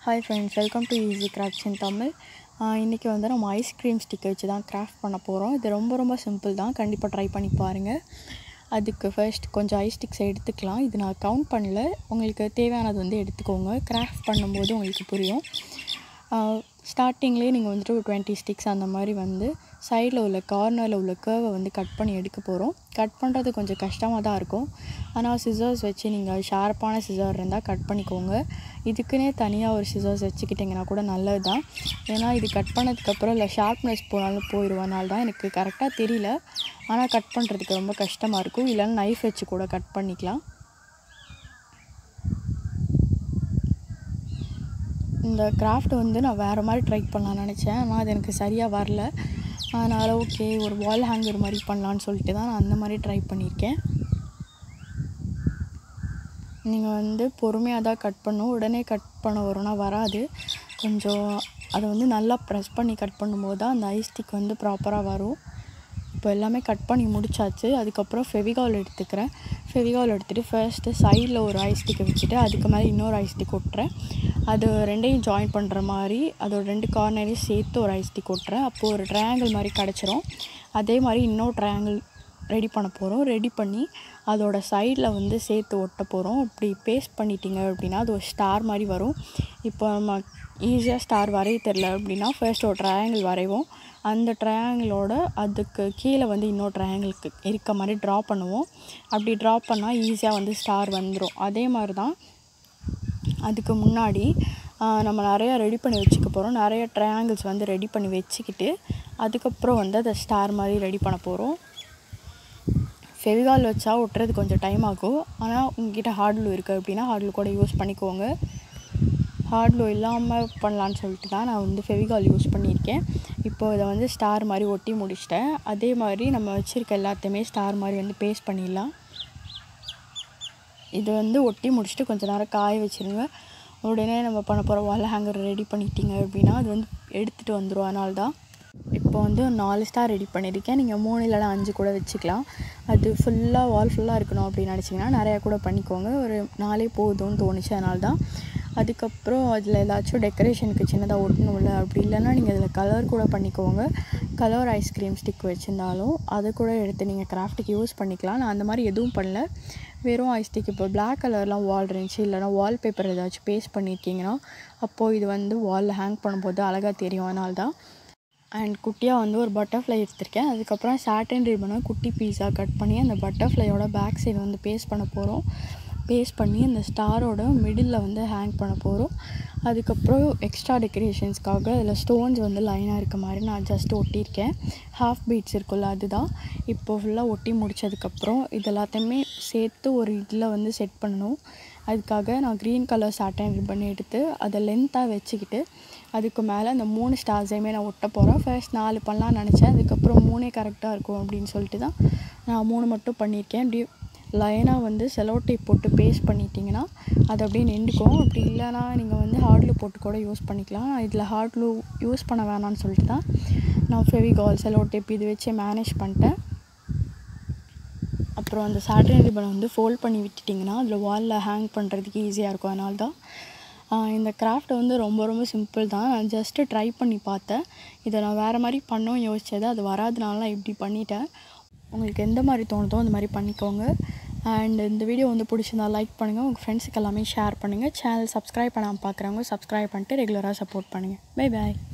hi friends welcome to easy crafts in Tamil இன்றைக்கி வந்து நம்ம ஐஸ்கிரீம் ஸ்டிக்கை வச்சு தான் கிராஃப்ட் பண்ண போகிறோம் இது ரொம்ப ரொம்ப சிம்பிள் தான் கண்டிப்பாக ட்ரை பண்ணி பாருங்கள் அதுக்கு ஃபர்ஸ்ட் கொஞ்சம் ஐஸ் ஸ்டிக்ஸ் எடுத்துக்கலாம் இது நான் கவுண்ட் பண்ணல உங்களுக்கு தேவையானது வந்து எடுத்துக்கோங்க கிராஃப்ட் பண்ணும்போது உங்களுக்கு புரியும் ஸ்டார்டிங்லேயே நீங்கள் வந்துட்டு ஒரு டுவெண்ட்டி ஸ்டிக்ஸ் அந்த மாதிரி வந்து சைடில் உள்ள கார்னரில் உள்ள கேர்வை வந்து கட் பண்ணி எடுக்க போகிறோம் கட் பண்ணுறது கொஞ்சம் கஷ்டமாக தான் இருக்கும் ஆனால் சிசர்ஸ் வச்சு நீங்கள் ஷார்ப்பான சிசர் இருந்தால் கட் பண்ணிக்கோங்க இதுக்குன்னே தனியாக ஒரு சிசர்ஸ் வச்சுக்கிட்டிங்கன்னா கூட நல்லது தான் ஏன்னா இது கட் பண்ணதுக்கப்புறம் இல்லை ஷார்ப்னஸ் போனாலும் போயிடுவனால தான் எனக்கு கரெக்டாக தெரியல ஆனால் கட் பண்ணுறதுக்கு ரொம்ப கஷ்டமாக இருக்கும் இல்லைன்னா நைஃப் வச்சு கூட கட் பண்ணிக்கலாம் இந்த கிராஃப்ட் வந்து நான் வேறு மாதிரி ட்ரை பண்ணலான்னு நினச்சேன் ஆனால் அது எனக்கு சரியாக வரல அதனால் ஓகே ஒரு வால் ஹேங்கர் மாதிரி பண்ணலான்னு சொல்லிட்டு தான் நான் அந்த மாதிரி ட்ரை பண்ணியிருக்கேன் நீங்கள் வந்து பொறுமையாக தான் கட் பண்ணும் உடனே கட் பண்ண வரும்னா வராது கொஞ்சம் அதை வந்து நல்லா ப்ரெஸ் பண்ணி கட் பண்ணும்போது தான் அந்த ஐஸ்டிக் வந்து ப்ராப்பராக வரும் இப்போ எல்லாமே கட் பண்ணி முடிச்சாச்சு அதுக்கப்புறம் ஃபெவிகால் எடுத்துக்கிறேன் ஃபெவிகால் எடுத்துகிட்டு ஃபர்ஸ்ட்டு சைடில் ஒரு ஐஸ்டிக்கை வச்சுட்டு அதுக்கு மேலே இன்னொரு ஐஸ்டிக் ஒட்டுறேன் அது ரெண்டையும் ஜாயின் பண்ணுற மாதிரி அதோட ரெண்டு கார்னரையும் சேர்த்து ஒரு ஐஸ்டிக் ஒட்டுறேன் அப்போது ஒரு ட்ரையாங்கிள் மாதிரி கிடச்சிரும் அதே மாதிரி இன்னொரு ட்ரையாங்கிள் ரெடி பண்ண போகிறோம் ரெடி பண்ணி அதோட சைடில் வந்து சேர்த்து ஒட்ட போகிறோம் இப்படி பேஸ்ட் பண்ணிட்டீங்க அப்படின்னா அது ஒரு ஸ்டார் மாதிரி வரும் இப்போ நம்ம ஈஸியாக ஸ்டார் வரைய தெரில அப்படின்னா ஃபர்ஸ்ட் ஒரு ட்ரையாங்கிள் வரைவோம் அந்த ட்ரையாங்கிளோட அதுக்கு கீழே வந்து இன்னொரு ட்ரையாங்கிளுக்கு இருக்க மாதிரி ட்ரா பண்ணுவோம் அப்படி ட்ரா பண்ணால் ஈஸியாக வந்து ஸ்டார் வந்துடும் அதே மாதிரி தான் அதுக்கு முன்னாடி நம்ம நிறையா ரெடி பண்ணி வச்சுக்க போகிறோம் நிறைய ட்ரையாங்கிள்ஸ் வந்து ரெடி பண்ணி வச்சுக்கிட்டு அதுக்கப்புறம் வந்து அதை ஸ்டார் மாதிரி ரெடி பண்ண போகிறோம் ஃபெவிகால் வச்சா ஒட்டுறது கொஞ்சம் டைம் ஆகும் ஆனால் உங்ககிட்ட ஹார்ட்லூ இருக்குது அப்படின்னா ஹார்ட்லூ கூட யூஸ் பண்ணிக்கோங்க ஹார்ட்லூ இல்லாமல் பண்ணலான்னு சொல்லிட்டு தான் நான் வந்து ஃபெவிகால் யூஸ் பண்ணியிருக்கேன் இப்போது இதை வந்து ஸ்டார் மாதிரி ஒட்டி முடிச்சிட்டேன் அதே மாதிரி நம்ம வச்சுருக்க எல்லாத்தையுமே ஸ்டார் மாதிரி வந்து பேஸ்ட் பண்ணிடலாம் இது வந்து ஒட்டி முடிச்சுட்டு கொஞ்சம் நேரம் காய வச்சுருங்க உடனே நம்ம பண்ண போகிற வால் ஹேங்கர் ரெடி பண்ணிட்டீங்க அப்படின்னா அது வந்து எடுத்துகிட்டு வந்துடும் அதனால தான் இப்போ வந்து நாலு ஸ்டார் ரெடி பண்ணியிருக்கேன் நீங்கள் மூணு இல்லைனா அஞ்சு கூட வச்சுக்கலாம் அது ஃபுல்லாக வால் ஃபுல்லாக இருக்கணும் அப்படின்னு நினச்சிங்கன்னா நிறையா கூட பண்ணிக்கோங்க ஒரு நாளே போதும்னு தோணுச்சு அதனால தான் அதுக்கப்புறம் அதில் ஏதாச்சும் டெக்கரேஷனுக்கு சின்னதாக ஒட்டணும்ல அப்படி இல்லைன்னா நீங்கள் அதில் கலர் கூட பண்ணிக்கோங்க கலர் ஐஸ்கிரீம் ஸ்டிக் வச்சுருந்தாலும் அதை கூட எடுத்து நீங்கள் கிராஃப்ட்டுக்கு யூஸ் பண்ணிக்கலாம் நான் அந்த மாதிரி எதுவும் பண்ணல வெறும் ஐஸ்டிக் இப்போ பிளாக் கலர்லாம் வால் இருந்துச்சு இல்லைனா வால்பேப்பர் ஏதாச்சும் பேஸ்ட் பண்ணியிருக்கீங்கன்னா அப்போது இது வந்து வாலில் ஹேங் பண்ணும்போது அழகாக தெரியும் அதனால தான் அண்ட் குட்டியாக வந்து ஒரு பட்டர்ஃப்ளை எடுத்திருக்கேன் அதுக்கப்புறம் சாட்டன் ரிப்பனை குட்டி பீஸாக கட் பண்ணி அந்த பட்டர்ஃப்ளையோட பேக் சைடு வந்து பேஸ்ட் பண்ண போகிறோம் பேஸ்ட் பண்ணி அந்த ஸ்டாரோட மிடில் வந்து ஹேங் பண்ண போகிறோம் அதுக்கப்புறம் எக்ஸ்ட்ரா டெக்கரேஷன்ஸ்க்காக அதில் ஸ்டோன்ஸ் வந்து லைனாக இருக்க மாதிரி நான் ஜஸ்ட் ஒட்டியிருக்கேன் ஹாஃப் பீட்ஸ் இருக்குல்ல அதுதான் இப்போ ஃபுல்லாக ஒட்டி முடித்ததுக்கப்புறம் இது எல்லாத்தையுமே சேர்த்து ஒரு இதில் வந்து செட் பண்ணணும் அதுக்காக நான் க்ரீன் கலர் சாட்டன் ரிப்பன் எடுத்து அதை லென்த்தாக வச்சுக்கிட்டு அதுக்கு மேலே அந்த மூணு ஸ்டார்ஸையுமே நான் ஒட்ட போகிறேன் ஃபர்ஸ்ட் நாலு பண்ணலான்னு நினச்சேன் அதுக்கப்புறம் மூணே கரெக்டாக இருக்கும் அப்படின்னு சொல்லிட்டு தான் நான் மூணு மட்டும் பண்ணியிருக்கேன் அப்படி லைனாக வந்து செலோ டேப் போட்டு பேஸ்ட் பண்ணிட்டீங்கன்னா அது அப்படியே நின்றுக்கும் அப்படி இல்லைனா நீங்கள் வந்து ஹார்ட்லூ போட்டு கூட யூஸ் பண்ணிக்கலாம் இதில் ஹார்ட்லூ யூஸ் பண்ண வேணாம்னு சொல்லிட்டு தான் நான் ஃபெவிகால் செலோ டேப் இது வச்சு மேனேஜ் பண்ணிட்டேன் அப்புறம் அந்த சாட்டன் ரிப்பனை வந்து ஃபோல்ட் பண்ணி விட்டுட்டிங்கன்னா அதில் வாலில் ஹேங் பண்ணுறதுக்கு ஈஸியாக இருக்கும் அதனால தான் இந்த கிராஃப்ட் வந்து ரொம்ப ரொம்ப சிம்பிள் தான் நான் ஜஸ்ட்டு ட்ரை பண்ணி பார்த்தேன் இதை நான் வேறு மாதிரி பண்ணவும் யோசித்தது அது வராதனால நான் இப்படி பண்ணிட்டேன் உங்களுக்கு எந்த மாதிரி தோணுதோ அந்த மாதிரி பண்ணிக்கோங்க அண்ட் இந்த வீடியோ வந்து பிடிச்சிருந்தா லைக் பண்ணுங்கள் உங்கள் ஃப்ரெண்ட்ஸுக்கு எல்லாமே ஷேர் பண்ணுங்கள் சேனல் சப்ஸ்கிரைப் பண்ணாமல் பார்க்குறவங்க சப்ஸ்கிரைப் பண்ணிட்டு ரெகுலராக சப்போர்ட் பண்ணுங்கள் பை பாய்